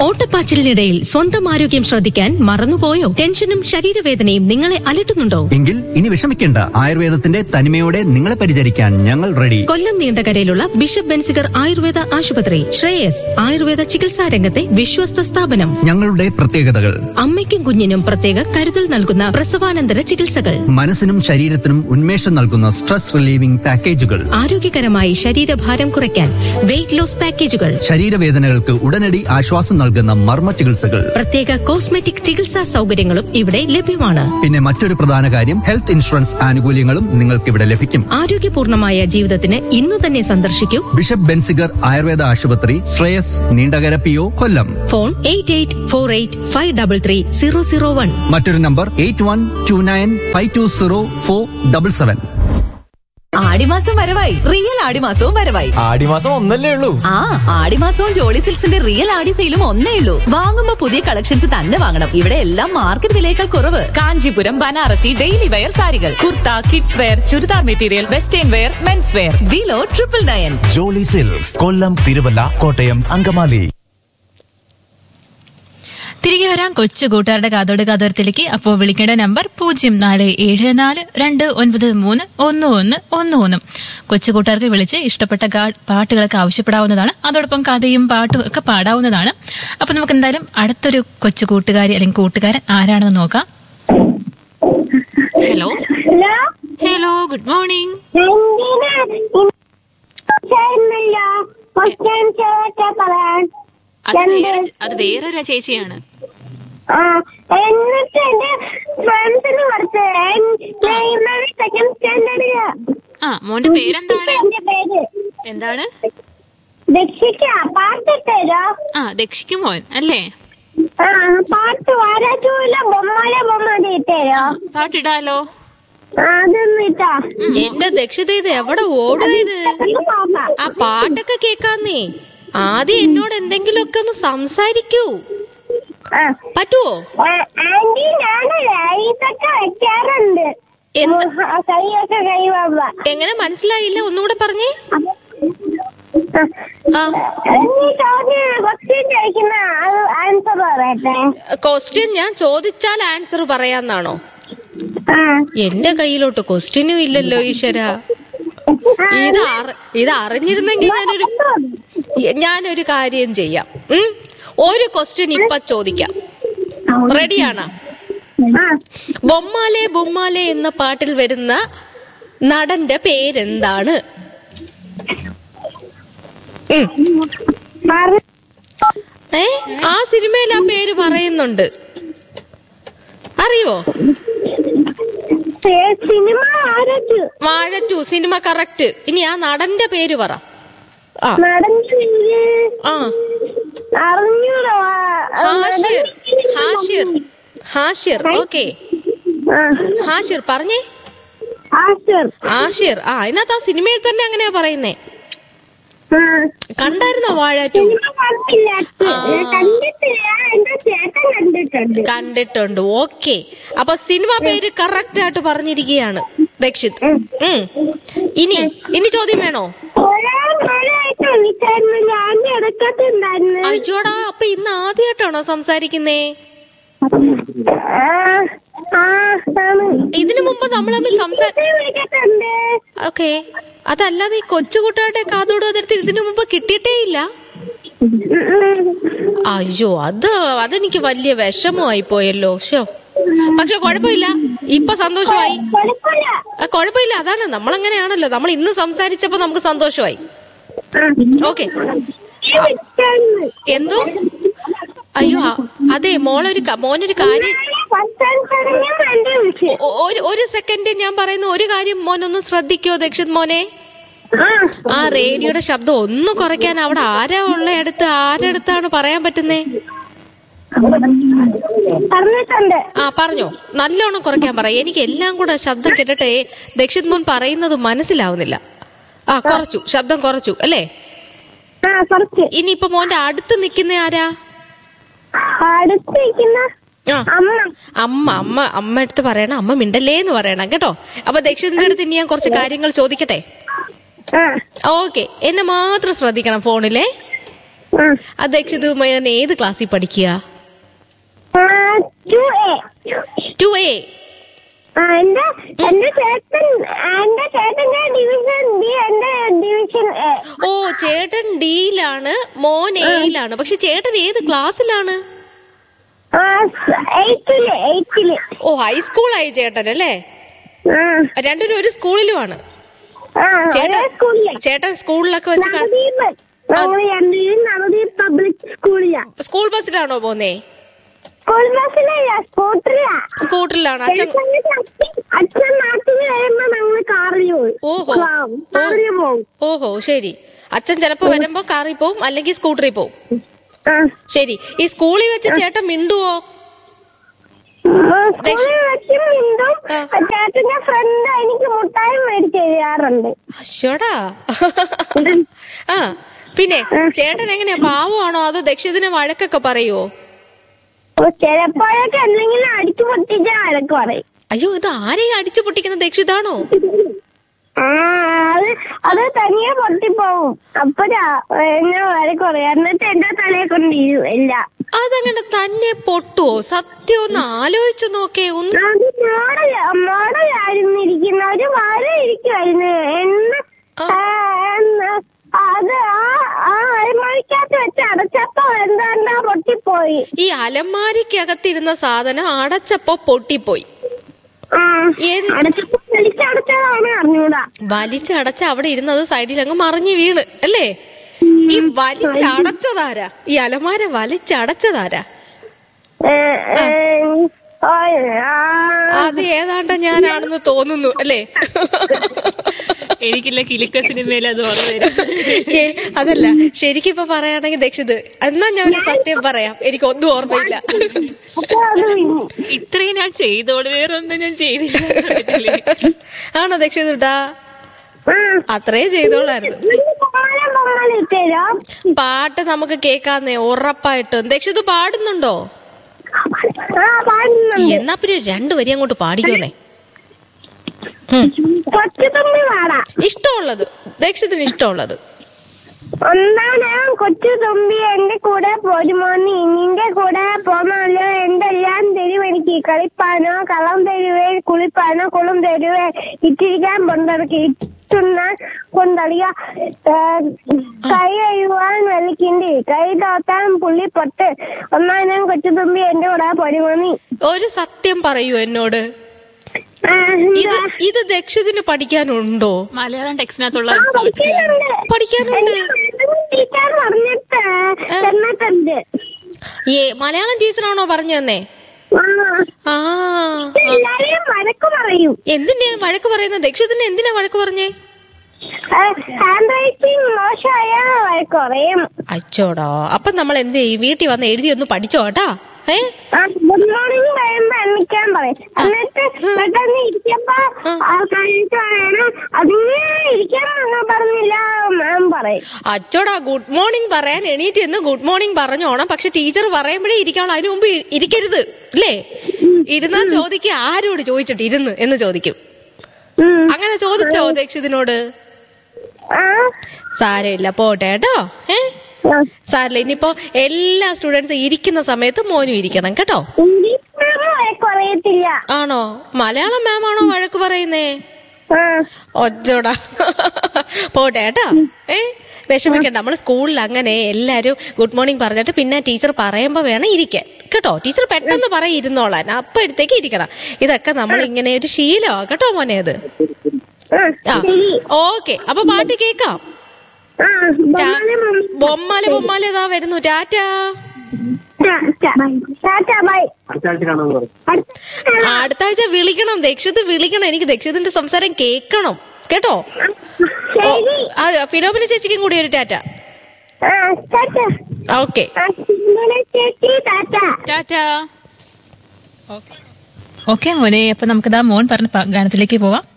ഓട്ടപ്പാച്ചിലിനിടയിൽ സ്വന്തം ആരോഗ്യം ശ്രദ്ധിക്കാൻ മറന്നുപോയോ ടെൻഷനും ശരീരവേദനയും നിങ്ങളെ അലട്ടുന്നുണ്ടോ എങ്കിൽ ഇനി വിഷമിക്കേണ്ട ആയുർവേദത്തിന്റെ തനിമയോടെ നിങ്ങളെ പരിചരിക്കാൻ ഞങ്ങൾ റെഡി കൊല്ലം നീണ്ടകരയിലുള്ള ബിഷപ്പ് ബെൻസിഗർ ആയുർവേദ ആശുപത്രി ശ്രേയസ് ആയുർവേദ ചികിത്സാ രംഗത്തെ വിശ്വസ്ത സ്ഥാപനം ഞങ്ങളുടെ പ്രത്യേകതകൾ അമ്മയ്ക്കും കുഞ്ഞിനും പ്രത്യേക കരുതൽ നൽകുന്ന പ്രസവാനന്തര ചികിത്സകൾ മനസ്സിനും ശരീരത്തിനും ഉന്മേഷം നൽകുന്ന സ്ട്രെസ് റിലീവിംഗ് പാക്കേജുകൾ ആരോഗ്യകരമായി ശരീരഭാരം കുറയ്ക്കാൻ വെയിറ്റ് ലോസ് പാക്കേജുകൾ ശരീരവേദനകൾക്ക് ഉടനടി ആശ്വാസം നൽകുന്ന മർമ്മ ചികിത്സകൾ പ്രത്യേക കോസ്മെറ്റിക് ചികിത്സാ സൗകര്യങ്ങളും ഇവിടെ ലഭ്യമാണ് പിന്നെ മറ്റൊരു പ്രധാന കാര്യം ഹെൽത്ത് ഇൻഷുറൻസ് ആനുകൂല്യങ്ങളും നിങ്ങൾക്ക് ഇവിടെ ലഭിക്കും ആരോഗ്യപൂർണമായ ജീവിതത്തിന് ഇന്നു തന്നെ സന്ദർശിക്കൂ ബിഷപ്പ് ബെൻസിഗർ ആയുർവേദ ആശുപത്രി Shreyas Neendakara P O Kollam phone eight eight four eight five double three zero zero one മറ്റൊരു number eight one two nine five two zero four double seven ആടിമാസം വരവായി റിയൽ ആടിമാസവും വരവായി ആടിമാസം ഒന്നല്ലേ ഉള്ളൂ ആ ആടിമാസവും ജോളി സിൽക്സിന്റെ റിയൽ ആടി സെയിലും ഒന്നേ ഉള്ളൂ വാങ്ങുമ്പോ പുതിയ കളക്ഷൻസ് തന്നെ വാങ്ങണം ഇവിടെ എല്ലാം മാർക്കറ്റ് വിലയേക്കാൾ കുറവ് കാഞ്ചീപുരം ബനാറസി ഡെയിലി വെയർ സാരികൾ kurta kids wear churidar material western wear men's wear below triple nine jolly silks Kollam Thiruvalla Kottayam Angamaly തിരികെ വരാം കൊച്ചു കൂട്ടുകാരുടെ കാതോട് കാതോരത്തിലേക്ക് അപ്പോൾ വിളിക്കേണ്ട നമ്പർ പൂജ്യം നാല് ഏഴ് നാല് രണ്ട് ഒൻപത് മൂന്ന് ഒന്ന് ഒന്ന് ഒന്ന് ഒന്നും കൊച്ചു കൂട്ടുകാർക്ക് വിളിച്ച് ഇഷ്ടപ്പെട്ട ഗാ- പാട്ടുകളൊക്കെ ആവശ്യപ്പെടാവുന്നതാണ് അതോടൊപ്പം കഥയും പാട്ടും ഒക്കെ പാടാവുന്നതാണ് അപ്പൊ നമുക്ക് എന്തായാലും അടുത്തൊരു കൊച്ചു കൂട്ടുകാരി അല്ലെങ്കിൽ കൂട്ടുകാരൻ ആരാണെന്ന് നോക്കാം hello hello hello good morning എന്തിനാ ഇന്നല്ലോ ക്വസ്റ്റ്യൻ ചോദിച്ച പറയാൻ അത് വേറെ അത് വേറൊരു ചേച്ചിയാണ് ആ എന്നിട്ട് എന്റെ ഫ്രണ്ട്സിന് കൊടുത്ത് സെക്കൻഡ് സ്റ്റാൻഡേർഡില് ആ മോന്റെ പേരെന്താണ് എന്റെ പേര് എന്താണ് ദക്ഷിക്ക പാട്ടിട്ടരോ ആ ദക്ഷിക്ക് മോൻ അല്ലേ ആ പാട്ട് വാരാറ്റൂല ബൊമ്മലെ ബൊമ്മ ഇട്ടരോ പാട്ടിടാലോ അതൊന്നും ഇട്ടാ എന്റെ ദക്ഷിത ഇത് എവിടെ ഓടുക ഇത് ആ പാട്ടൊക്കെ കേക്കാന്നേ ആദ്യം എന്നോട് എന്തെങ്കിലുമൊക്കെ ഒന്ന് സംസാരിക്കൂ പറ്റുവോ ആന്റി ഞാനല്ലേ ഇതൊക്കെ വെക്കാറുണ്ട് എന്ത്? ആ, കൈയൊക്കെ കൈവാ എങ്ങനെ മനസ്സിലായില്ല ഒന്നുകൂടെ പറഞ്ഞേ ആ നീ ചോദ്യം ക്വസ്റ്റ്യൻ ചോദിക്കുന്ന ആൻസർ പറയട്ടെ ക്വസ്റ്റ്യൻ ഞാൻ ചോദിച്ചാൽ ആൻസർ പറയാന്നാണോ ആ എന്റെ കയ്യിലോട്ട് ക്വസ്റ്റ്യനും ഇല്ലല്ലോ ഈശ്വര ഇത് അറി- ഇത് അറിഞ്ഞിരുന്നെങ്കിൽ ഞാനൊരു ഞാനൊരു കാര്യം ചെയ്യാം ഉം? ഒരു ക്വസ്റ്റ്യൻ ഇപ്പൊ ചോദിക്കാം റെഡിയാണോ ആ ബൊമ്മാലെ ബൊമ്മാലെ എന്ന പാട്ടിൽ വരുന്ന നടന്റെ പേരെന്താണ് ഉം. പറ- ഏ ആ സിനിമയിൽ ആ പേര് പറയുന്നുണ്ട് അറിയോ ഏ, സിനിമ ആരൊക്കെ വാഴ ടു സിനിമ കറക്റ്റ് ഇനി ആ നടന്റെ പേര് പറ ആ നടന്നില്ല ആ അറിഞ്ഞൂടോ ഹാഷിർ ഹാഷിർ ഹാഷിർ ഓക്കെ ആ ഹാഷിർ പറഞ്ഞേ ആസ്റ്റർ ആഷിർ ആ അതിനകത്ത് ആ സിനിമയിൽ തന്നെ അങ്ങനെയാ പറയുന്നേ ആ കണ്ടായിരുന്നോ വാഴ ടു സിനിമ കണ്ടില്ല കണ്ടിട്ടില്ല എന്റെ ചേട്ടൻ കണ്ടിട്ടുണ്ട് കണ്ടിട്ടുണ്ട് ഓക്കെ അപ്പൊ സിനിമ പേര് കറക്റ്റ് ആയിട്ട് പറഞ്ഞിരിക്കുകയാണ് രക്ഷിത് ഉം. ഇനി ഇനി ചോദ്യം വേണോ ഒരാ മഴയായിട്ട് വിളിച്ചായിരുന്നു ഞാൻ എടുക്കത്തുണ്ടായിരുന്നു അയ്യോടാ അപ്പൊ ഇന്ന് ആദ്യമായിട്ടാണോ സംസാരിക്കുന്നേ ആ ആ ആണ് ഇതിനു മുമ്പ് നമ്മൾ തമ്മിൽ സംസാ ഇത് വിളിക്കത്തുണ്ട് ഓക്കെ അതല്ലാതെ ഈ കൊച്ചുകുട്ടികളുടെ കാതോട് അതിർത്തി ഇതിനു മുമ്പ് കിട്ടിയിട്ടേ ഇല്ല അയ്യോ അത് അതെനിക്ക് വലിയ വിഷമമായി പോയല്ലോ ഷോ പക്ഷെ കുഴപ്പമില്ല ഇപ്പൊ സന്തോഷമായി കുഴപ്പമില്ല ആ, കുഴപ്പമില്ല അതാണ് നമ്മളങ്ങനെയാണല്ലോ നമ്മൾ ഇന്ന് സംസാരിച്ചപ്പോ നമുക്ക് സന്തോഷമായി ഓക്കെ ഈ വിളിച്ചായിരുന്നു. എന്തോ അയ്യോ ആ, അതെ മോളൊരു ക- മോനൊരു കാര്യം പത്താം ചടങ്ങ് വണ്ടി വിളിച്ചു ഒ- ഒരു ഒരു സെക്കൻഡ് ഞാൻ പറയുന്ന ഒരു കാര്യം മോനൊന്ന് ശ്രദ്ധിക്കോ ദക്ഷിത് മോനെ ആ ആ റേഡിയോയുടെ ശബ്ദം ഒന്ന് കുറയ്ക്കാൻ അവിടെ ആരാ ഉള്ള അടുത്ത് ആരടുത്താണ് പറയാൻ പറ്റുന്നേ പറഞ്ഞിട്ടുണ്ട് ആ പറഞ്ഞോ നല്ലോണം കുറയ്ക്കാൻ പറ എനിക്ക് എല്ലാം കൂടെ ശബ്ദം കേട്ടിട്ടേ ദക്ഷിത് മോൻ പറയുന്നത് മനസ്സിലാവുന്നില്ല ആ കുറച്ചു ശബ്ദം കുറച്ചു അല്ലേ ആ കുറച്ച് ഇനിയിപ്പൊ മോന്റെ അടുത്ത് നിൽക്കുന്ന ആരാ അടുത്തിരിക്കുന്ന ആ അമ്മ അമ്മ അമ്മ അമ്മ അടുത്ത് പറയണം അമ്മ മിണ്ടല്ലേ എന്ന് പറയണം കേട്ടോ അപ്പൊ ദക്ഷിണന്റെ അടുത്ത് ഇനി ഞാൻ കുറച്ച് കാര്യങ്ങൾ ചോദിക്കട്ടെ ആ ഓക്കെ എന്നെ മാത്രം ശ്രദ്ധിക്കണം ഫോണിലെ ആ ആ ആ ദക്ഷിത് മോൻ ഏത് ക്ലാസ്സിൽ പഠിക്കുക ആ, two A. ടു എ ആ, എന്റെ എന്റെ ചേട്ടൻ എന്റെ ചേട്ടന്റെ ഡിവിഷൻ ബി എന്റെ ഡിവിഷൻ എ ഓ ചേട്ടൻ ഡിയിലാണ് മോൻ എയിലാണ് പക്ഷെ ചേട്ടൻ ഏത് ക്ലാസ്സിലാണ് എയ്റ്റില് എയ്റ്റില് ഓ ഹൈസ്കൂളായി ചേട്ടൻ അല്ലേ ആ രണ്ടുപേരും ഒരു സ്കൂളിലുമാണ് ആ ചേട്ടൻ ഒരേ സ്കൂളില് ചേട്ടൻ സ്കൂളിലൊക്കെ വെച്ച് ക- നവദീപ് ഞങ്ങൾ രണ്ടുപേരും നവദീപ് പബ്ലിക് സ്കൂളിലാ സ്കൂൾ ബസ്സിലാണോ പോന്നേ സ്കൂൾ ബസ്സിലല്ല സ്കൂട്ടറിലാ സ്കൂട്ടറിലാണ് അച്ഛൻ അച്ഛൻ നാട്ടിൽ വരുമ്പോ ഞങ്ങൾ കാറിൽ പോകും ഓഹോ. കാറിൽ പോകും ഓഹോ ശരി അച്ഛൻ ചിലപ്പോ വരുമ്പോ കാറിൽ പോവും അല്ലെങ്കിൽ സ്കൂട്ടറിൽ പോവും ആ ശരി ഈ സ്കൂളിൽ വെച്ച് ചേട്ടൻ മിണ്ടുവോ സ്കൂളിൽ വെച്ചും വീണ്ടും ആ. ചേട്ടന്റെ ഫ്രണ്ട് എനിക്ക് മുട്ടായി മേടിച്ച് തരാറുണ്ട് അശ്വടാ ആ പിന്നെ ചേട്ടൻ എങ്ങനെയാ പാവമാണോ അതോ ദക്ഷിതിന് വഴക്കൊക്കെ പറയുവോ ഓ, ചിലപ്പോഴൊക്കെ എന്തെങ്കിലും അടിച്ചു പൊട്ടിച്ച വഴക്ക് പറയും അയ്യോ ഇത് ആരെയും അടിച്ചു പൊട്ടിക്കുന്ന ദക്ഷിതാണോ ആ അത് അത് തനിയെ പൊട്ടിപ്പോവും അപ്പഴാ എന്നെ വഴക്ക് പറയും എന്നിട്ട് എന്റെ തലയെ കൊണ്ടിരും എല്ലാം അതങ്ങനെ തന്നെ പൊട്ടുവോ സത്യം ഒന്ന് ആലോചിച്ചു നോക്കേ ഒന്ന് അത് മോഡൽ മോഡലായിരുന്നു ഇരിക്കുന്ന ഒരു വര ഇരിക്കുമായിരുന്നു എന്ന് ആ, എന്ന് അത് ആ ആ അരമണിക്കകത്ത് വെച്ച് അടച്ചപ്പോ എന്താണ്ടാ പൊട്ടിപ്പോയി ഈ അലമാരിക്കകത്തിരുന്ന സാധനം അടച്ചപ്പോ പൊട്ടിപ്പോയി ആ എന്ത്? അടച്ചപ്പോ വലിച്ചടച്ചതാണ് അറിഞ്ഞൂടാ വലിച്ചടച്ച അവിടെ ഇരുന്നത് സൈഡിൽ അങ്ങ് മറിഞ്ഞു വീണ് അല്ലേ ഈ വലിച്ചടച്ചതാരാ ഈ അലമാര വലിച്ചടച്ചതാരാ ഏ, ഏ, ഓ, ആ, അത് ഏതാണ്ട് ഞാനാണെന്ന് തോന്നുന്നു അല്ലേ എനിക്കില്ല കിലുക്ക സിനിമയിൽ അത് ഓർമ്മ വരും ഏ, അതല്ല ശരിക്കും ഇപ്പൊ പറയുകയാണെങ്കിൽ ദക്ഷിത് എന്നാ ഞാൻ ഒരു സത്യം പറയാം എനിക്ക് ഒന്നും ഓർമ്മയില്ല അപ്പൊ അത് വീണു. ഇത്രയും ഞാൻ ചെയ്തോട് വേറെ ഒന്നും ഞാൻ ചെയ്തില്ല പറഞ്ഞിട്ടില്ലേ? ആണോ ദക്ഷിതുട്ടാ ആ, അത്രേ ചെയ്തോളായിരുന്നു ഇത് പൊങ്ങാലും പൊങ്ങാലും ഇട്ടേരോ പാട്ട് നമുക്ക് കേൾക്കാന്നേ ഉറപ്പായിട്ടും ദക്ഷിത് പാടുന്നുണ്ടോ ആ പാടുന്നുണ്ട് എന്നാ പിന്നെ രണ്ടു വരി അങ്ങോട്ട് പാടിക്കോന്നേ കൊച്ചു തുമ്പി പാടാ ഇഷ്ടമുള്ളത് ദക്ഷിത്തിന് ഇഷ്ടമുള്ളത് ഒന്നാണ് കൊച്ചു തുമ്പി എന്റെ കൂടെ പോരുമോ നീ നിന്റെ കൂടെ പോന്നാലോ എന്തെല്ലാം തരും എനിക്ക് കളിപ്പാനോ കളം തരുവേ കുളിപ്പാനോ കുളം തരുവേ ഇട്ടിരിക്കാൻ കൊണ്ടിറക്കി ഇട്ടുന്ന കൊണ്ടറിയ കൈ കഴിയുവാൻ വലിക്കിണ്ടി കൈ തോത്താൻ പുള്ളി പൊട്ട് ഒന്നാം കൊച്ചു തുമ്പി എന്റെ കൂടെ പോരുമോ നീ ഒരു സത്യം പറയൂ എന്നോട് ആ, ഇത് ഇത് ദക്ഷിതിന് പഠിക്കാനുണ്ടോ മലയാളം ടെക്സ്റ്റിനകത്തുള്ള ആ, പഠിക്കുന്നുണ്ട്. പഠിക്കാനുണ്ട് എന്റെ ടീച്ചർ പറഞ്ഞിട്ട് തന്നിട്ടുണ്ട് ഏ മലയാളം ടീച്ചറാണോ പറഞ്ഞു തന്നെ ആ ആ എല്ലാരെയും വഴക്ക് പറയും എന്തിനാ വഴക്ക് പറയുന്നത് ദക്ഷിതിന് എന്തിനാ വഴക്ക് പറഞ്ഞേ ഹാൻഡ് റൈറ്റിംഗ് മോശമായ വഴക്ക് പറയും അച്ചോടാ അപ്പൊ നമ്മൾ എന്ത് ചെയ്യും വീട്ടിൽ വന്ന് എഴുതി ഒന്ന് പഠിച്ചോ കേട്ടാ ഏ ഗുഡ് മോർണിംഗ് പറയുമ്പോ എണ്ണിക്കാൻ പറയും എന്നിട്ട് പെട്ടെന്ന് ഇരിക്കപ്പോ ആൾക്കാർക്ക് പറയണം അതിനെ ഇരിക്കാൻ ഞങ്ങൾ പറഞ്ഞില്ല മാം പറയും അച്ചോടാ ഗുഡ് മോർണിംഗ് പറയാൻ എണീറ്റ് എന്ന് ഗുഡ് മോർണിംഗ് പറഞ്ഞോണം പക്ഷെ ടീച്ചർ പറയുമ്പോഴേ ഇരിക്കാവുള്ളൂ അതിനു മുമ്പ് ഇ- ഇരിക്കരുത് അല്ലേ ഇരുന്നാ ചോദിക്കുക ആരോട് ചോദിച്ചിട്ട് ഇരുന്ന് എന്ന് ചോദിക്കും ഉം. അങ്ങനെ ചോദിച്ചോ ദക്ഷിതിനോട് ആ സാരമില്ല പോട്ടെ കേട്ടോ ഏ ആ. സാരില്ല ഇനിയിപ്പോ എല്ലാ സ്റ്റുഡൻസ് ഇരിക്കുന്ന സമയത്ത് മോനും ഇരിക്കണം കേട്ടോ ഇംഗ്ലീഷ് മാം വഴക്ക് പറയത്തില്ല ആണോ മലയാളം മാം ആണോ വഴക്ക് പറയുന്നേ ആ ഒച്ചോടാ പോട്ടെ കേട്ടോ ഏ വിഷമിക്കണ്ട നമ്മൾ സ്കൂളിൽ അങ്ങനെ എല്ലാരും ഗുഡ് മോർണിംഗ് പറഞ്ഞിട്ട് പിന്നെ ടീച്ചർ പറയുമ്പോ വേണം ഇരിക്കാൻ കേട്ടോ ടീച്ചർ പെട്ടെന്ന് പറയും ഇരുന്നോളാൻ അപ്പോഴത്തേക്ക് ഇരിക്കണം ഇതൊക്കെ നമ്മൾ ഇങ്ങനെ ഒരു ശീലമാ കേട്ടോ മോനെ അത് ആ ആ ശരി ഓക്കെ അപ്പൊ പാട്ട് കേക്കാം ആ ബൊമ്മാലി മമ്മി. ബൊമ്മാല് ബൊമ്മാല് ഇതാ വരുന്നു ടാറ്റാ ടാ- ടാ- ടാറ്റാ ബൈ അടുത്ത അടുത്ത ആഴ്ച വിളിക്കണം ദക്ഷിത് വിളിക്കണം എനിക്ക് ദക്ഷിതിന്റെ സംസാരം കേൾക്കണം കേട്ടോ ഓ, ശരി ആ ഫിലോമിന ചേച്ചിക്കും കൂടി ഒരു ടാറ്റ ആ ടാറ്റാ ഓക്കെ ആ സിനിമയിലെ ചേച്ചി ടാറ്റാ ടാറ്റാ ഓക്കെ മോനെ അപ്പൊ നമുക്ക് ദാ മോൻ പറഞ്ഞ പ- ഗാനത്തിലേക്ക് പോവാം